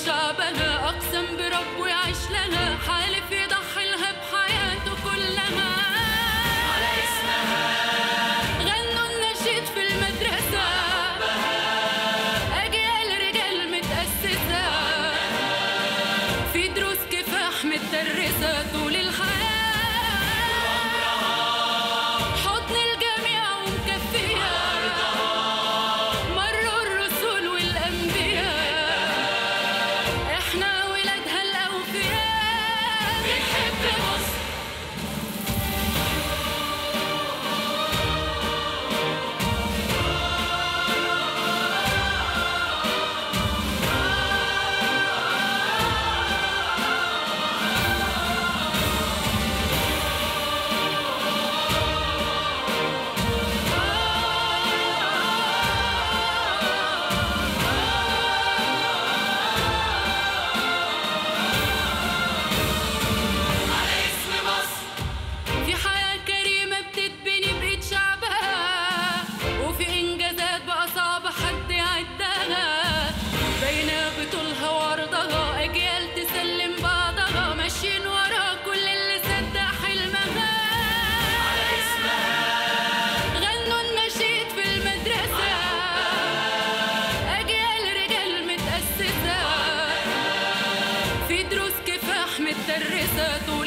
شعبها أقسم بربه يعيش لها حالف يضحي لها بحياته كلها على اسمها غنوا النشيد في المدرسة أجيال رجال متأسسة في دروس كفاح متدرسة طول الحياة حضن الجميع ومكفية مروا الرسل والأنبياء إحنا ولادها الأوفياء بنحب مصر على اسم مصر في حياة كريمة بتتبني بإيد شعبها وفي إنجازات بقى صعب حد يعدها باينة بطولها وعرضها أجيال تسلم بعضها ماشيين ورا كل اللي صدق حلمها على اسمها غنوا النشيد في المدرسة أجيال رجال متأسسة في دروس كفاح متدرسة طول